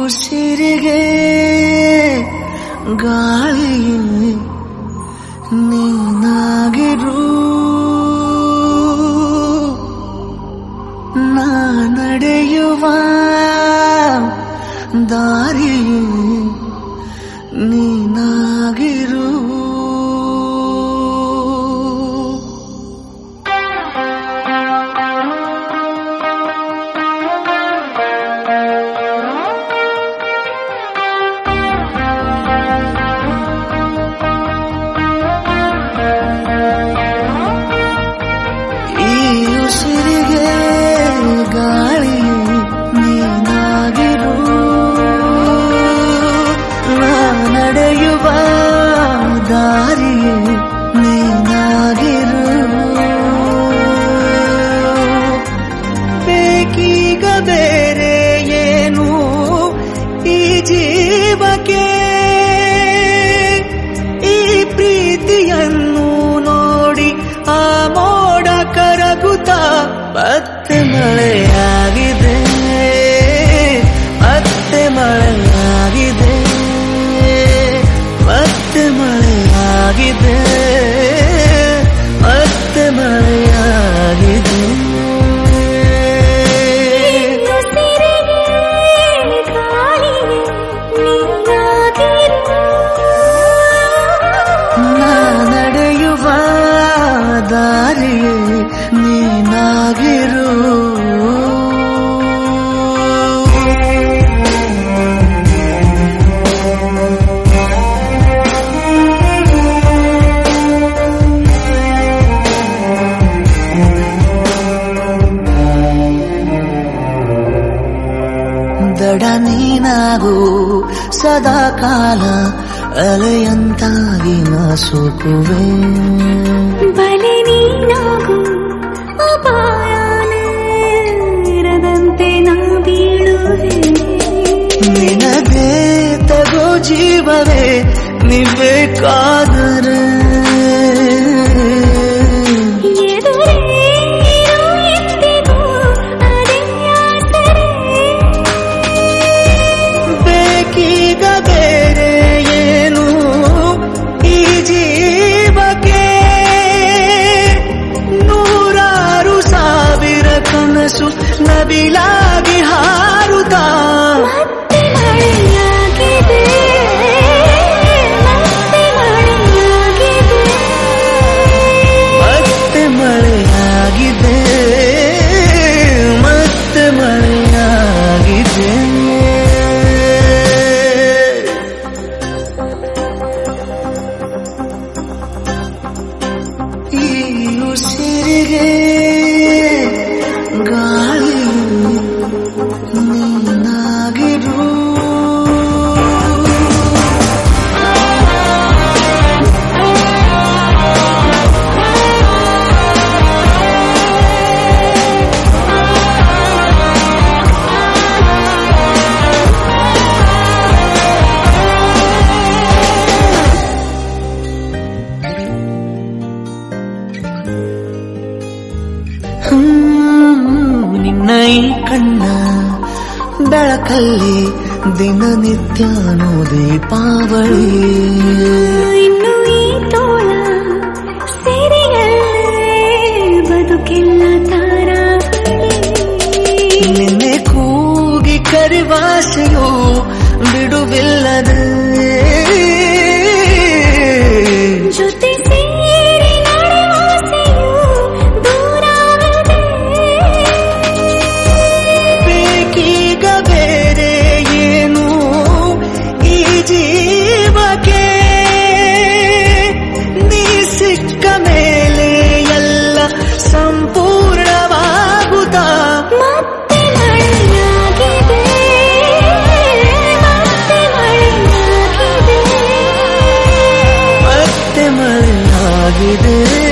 ಉಸಿರಿಗೆ ಗಾಳಿ ನೀನಾಗಿರು ನಾ ನಡೆಯುವ ದಾರಿ ನೀನಾಗಿರು ಈ ಉಸಿರಿಗೆ ಗಾಳಿ ನೀನಾಗಿರು ನಾ ನಡೆಯುವ ದಾರಿ ನೀನಾಗಿರು ಬೇಕೀಗ ಬೇರೆ ಏನು ಈ ಜೀವಕ್ಕೆ ಈ ಪ್ರೀತಿಯನ್ನು ನೋಡಿ ಆ ಮೋಡ ಕರಗುತ್ತ ಮತ್ತೆ ಮಳೆಯಾಗಿದೆ ಮತ್ತೆ ಮಳೆಯಾಗಿದೆ ಮತ್ತೆ ಮಳೆಯಾಗಿದೆ ಮತ್ತೆ ಮಳೆಯಾಗಿದೆ ಉಸಿರಿಗೆ ಗಾಳಿಗೆ ನೀನಾಗಿರು ನಾ ನಡೆಯುವ ದಾರಿಯೇ ನೀನಾಗಿರು ದಡ ನೀನಾಗು ಸದಾ ಕಾಲ ಅಲೆಯಂತಾಗಿ ನಾ ಸೋಕುವೆ ಬಲೆ ನೀನಾಗು ಅಪಾಯನೇ ಇರದಂತೆ ನಾ ಬೀಳುವೆ ನಿನಗೆ ತಗೋ ಜೀವವೇ ನಿಬೇಕಾದರೆ ಎದುರೇ ಇರು ಎಂದಿಗೂ ಅದೇ ಆಸರೆ. ಬೇಕೀಗ ಬೇರೆ ಏನು ಈ ಜೀವಕ್ಕೆ ನೂರಾರು ಸಾವಿರ ಕನಸು ನವಿಲಾಗಿ ಹಾರುತ್ತಾ ಮತ್ತೆ ಮಳೆಯಾಗಿದೆ ಮತ್ತೆ ಮಳೆಯಾಗಿದೆ ಮತ್ತೆ ಮಳೆಯಾಗಿದೆ ಮತ್ತೆ ಮಳೆಯಾಗಿದೆ ಈ ಉಸಿರಿಗೆ ಗಾಳಿ ನೀನಾಗಿರು ಹ್ಮ್, ನಿನ್ನ ಈ ಕಣ್ಣ ಬೆಳಕಲ್ಲಿ ದಿನನಿತ್ಯನೂ ದೀಪಾವಳಿ ಇನ್ನು ಈ ತೋಳ ಸೆರೆಯಲ್ಲೇ ಬದುಕೆಲ್ಲ ತಾರಾವಳಿ ನಿನ್ನೆ ಕೂಗಿ ಕರಿವಾಸೆಯು ಬಿಡುವಿಲ್ಲದೆ ಜೊತೆ ಸೇರಿ ನಡೆವಾಸೆಯು ದೂರಾಗದೆ ಬೇಕೀಗ ಬೇರೆ ಏನು ಈ ಜೀವಕ್ಕೆ ನೀ ಸಿಕ್ಕ ಮೇಲೆ ಎಲ್ಲ ಸಂಪೂರ್ಣವಾಗುತ್ತಾ ಮತ್ತೆ ಮಳೆಯಾಗಿದೆ ಮತ್ತೆ ಮಳೆಯಾಗಿದೆ ಮತ್ತೆ ಮಳೆಯಾಗಿದೆ